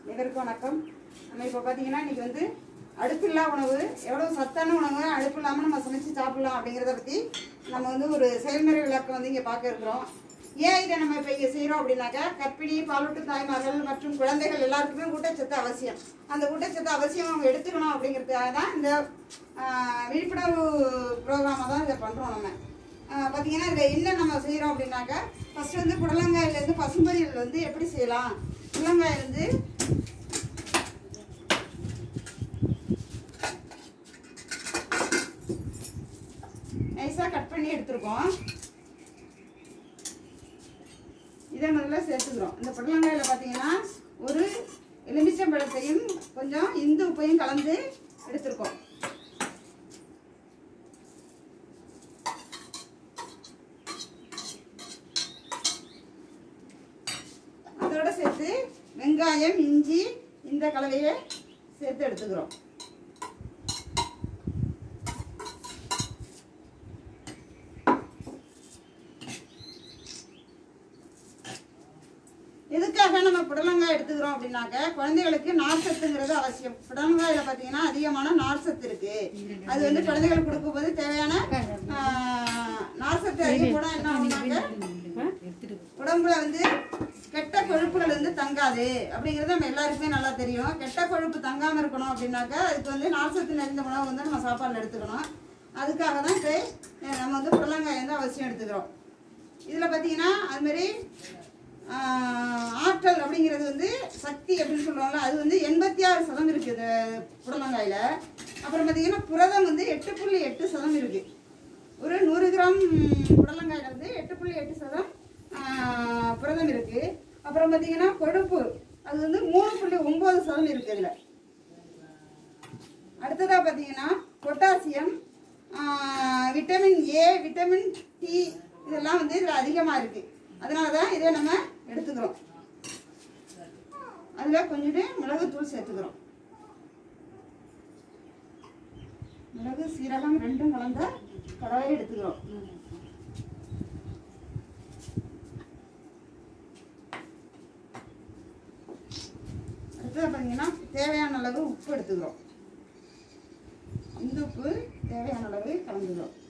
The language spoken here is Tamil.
அனைவருக்கும் வணக்கம் நம்ம இப்போ பார்த்தீங்கன்னா இன்னைக்கு வந்து அடுப்பில்லா உணவு எவ்வளோ சத்தான உணவு அடுப்பு இல்லாமல் நம்ம சமைச்சு சாப்பிடலாம் அப்படிங்கிறத பற்றி நம்ம வந்து ஒரு செயல்முறை விளக்கம் வந்து இங்கே பார்க்க இருக்கிறோம் ஏன் இதை நம்ம இப்போ இங்கே செய்கிறோம் அப்படின்னாக்கா கர்ப்பிணி பாலூட்டு தாய்மார்கள் மற்றும் குழந்தைகள் எல்லாருக்குமே ஊட்டச்சத்து அவசியம் அந்த ஊட்டச்சத்து அவசியம் அவங்க எடுத்துக்கணும் அப்படிங்கிறதுக்காக தான் இந்த ஆஹ், விழிப்புணர்வு ப்ரோக்ராமாக தான் இதை பண்ணுறோம் நம்ம ஆஹ் பார்த்தீங்கன்னா இதில் என்ன நம்ம செய்கிறோம் அப்படின்னாக்கா ஃபஸ்ட்டு வந்து புடலங்காயிலேருந்து பசும்பொரியல் வந்து எப்படி செய்யலாம் புடலங்காய் வந்து நைஸாக கட் பண்ணி எடுத்துருக்கோம் இதை முதல்ல சேர்த்துக்கிறோம் இந்த புடலங்காயில் பார்த்தீங்கன்னா ஒரு எலுமிச்சம்பழத்தையும் கொஞ்சம் இந்து உப்பையும் கலந்து எடுத்திருக்கோம் அதோட சேர்த்து வெங்காயம் இஞ்சி இந்த கலவையை சேர்த்து எடுத்துக்கிறோம் எதுக்காக நம்ம புடலங்காய் எடுத்துக்கிறோம் அப்படின்னாக்க குழந்தைகளுக்கு நார்சத்துங்கிறது அவசியம் புடலங்காயில பார்த்தீங்கன்னா அதிகமான நார்சத்து இருக்கு அது வந்து குழந்தைகளுக்கு கொடுக்கும்போது தேவையான ஆஹ், நார்சத்து அதிகம் கூட என்ன ஆகுனாக்க உடம்புல வந்து கெட்ட கொழுப்புகள் வந்து தங்காது அப்படிங்கிறது நம்ம எல்லாருக்குமே நல்லா தெரியும் கெட்ட கொழுப்பு தங்காம இருக்கணும் அப்படின்னாக்கா அதுக்கு வந்து நார்சத்து நிறைந்த உணவு வந்து நம்ம சாப்பாடுல எடுத்துக்கணும் அதுக்காக தான் இப்போ அஹ், நம்ம வந்து புடலங்காய் வந்து அவசியம் எடுத்துக்கிறோம் இதில் பார்த்தீங்கன்னா அது மாதிரி ஆஹ், ஆற்றல் அப்படிங்கிறது வந்து சக்தி அப்படின்னு சொல்லுவாங்க அது வந்து எண்பத்தி ஆறு சதம் இருக்குது இந்த புடலங்காயில் அப்புறம் பார்த்தீங்கன்னா புரதம் வந்து எட்டு புள்ளி எட்டு சதம் இருக்குது ஒரு நூறு கிராம் புடலங்காயில வந்து எட்டு புள்ளி எட்டு சதம் ஆஹ், புரதம் இருக்கு அப்புறம் பார்த்தீங்கன்னா கொழுப்பு அது வந்து மூணு புள்ளி ஒன்பது சதம் இருக்கு இதுல அடுத்ததா பார்த்தீங்கன்னா பொட்டாசியம் ஆஹ், விட்டமின் ஏ விட்டமின் டி இதெல்லாம் வந்து இதில் அதிகமாக இருக்கு அதனால தான் இதை நம்ம எடுத்துக்கிறோம் அதில் கொஞ்சோண்டு மிளகுத்தூள் சேர்த்துக்கிறோம் மிளகு சீரகம் ரெண்டும் கலந்த கலவையை எடுத்துக்கிறோம் அடுத்தது பார்த்தீங்கன்னா தேவையான அளவு உப்பு எடுத்துக்கிறோம் இந்த உப்பு தேவையான அளவு கலந்துக்கிறோம்